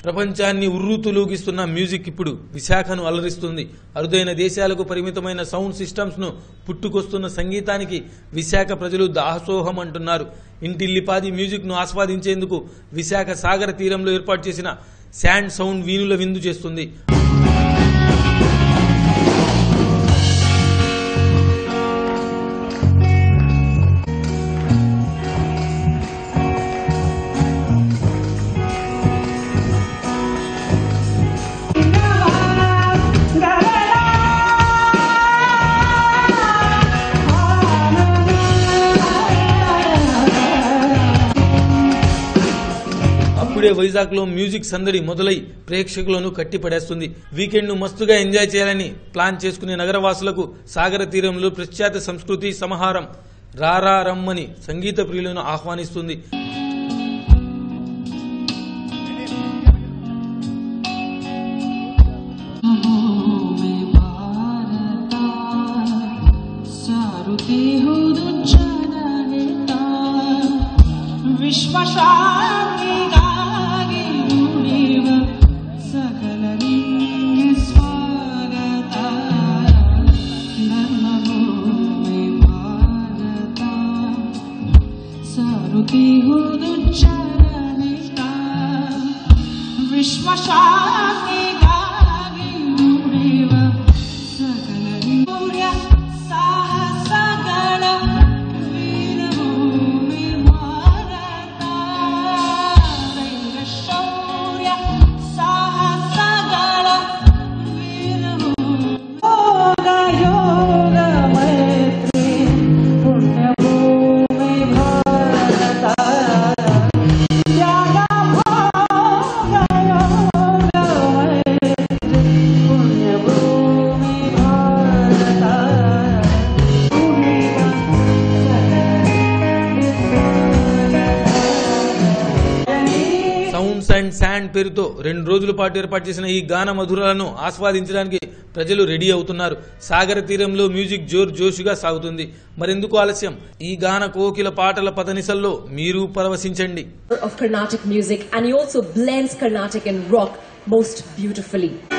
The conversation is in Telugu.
ప్రపంచాన్ని ఉర్రూతులూగిస్తున్న మ్యూజిక్ ఇప్పుడు విశాఖను అలరిస్తుంది అరుదైన దేశాలకు పరిమితమైన సౌండ్ సిస్టమ్స్ ను పుట్టుకొస్తున్న సంగీతానికి విశాఖ ప్రజలు దాసోహం అంటున్నారు ఇంటిల్లిపాది మ్యూజిక్ ను ఆస్వాదించేందుకు విశాఖ సాగర తీరంలో ఏర్పాటు చేసిన శాండ్ సౌండ్ వీణుల విందు చేస్తుంది అప్పుడే వైజాగ్ లో మ్యూజిక్ సందడి మొదలై ప్రేక్షకులను కట్టిపడేస్తుంది వీకెండ్ ను మస్తుగా ఎంజాయ్ చేయాలని ప్లాన్ చేసుకునే నగరవాసులకు సాగర తీరంలో ప్రఖ్యాత సంస్కృతి సమాహారం రారా రమ్మని సంగీత ప్రియులను ఆహ్వానిస్తుంది ವಿಶ್ವಶಾಂತಿಗಾಗಿ ನುಡಿವ ಸಕಲ ನಿಂಗೆ ಸ್ವಾಗತ ನನ್ನ ಭೂಮಿ ಭಾರತ ಸಾರುತ್ತಿಹುದು ಜನನಿತ ವಿಶ್ವಶಾಂತಿಗಾಗಿ ನುಡಿವ ಸಕಲ ಸೂರ್ಯ ಸಾಹಸಗಳ ವೀರಭೂಮಿ ಭಾರತ ಶೌರ್ಯ ಸಾಹಸಗಳ ವೀರಭೂಮಿ ಯೋಗ ಯೋಗ ಮೈತ್ರಿ ಪುಣ್ಯಭೂಮಿ ಭಾರತ ತ್ಯಾಗ ಭೋಗ ಯೋಗ ಮೈತ್ರಿ ಪುಣ್ಯಭೂಮಿ ಭಾರತ సౌండ్స్ అండ్ శాండ్ పేరుతో రెండు రోజుల పాటు ఏర్పాటు చేసిన ఈ గాన మధురాలను ఆస్వాదించడానికి ప్రజలు రెడీ అవుతున్నారు సాగర తీరంలో మ్యూజిక్ జోర్ జోషుగా సాగుతుంది మరెందుకు ఆలస్యం ఈ గాన కోకిల పాటల పదనిసల్లో మీరు పరవశించండి of Carnatic music and he also blends Carnatic and rock most beautifully.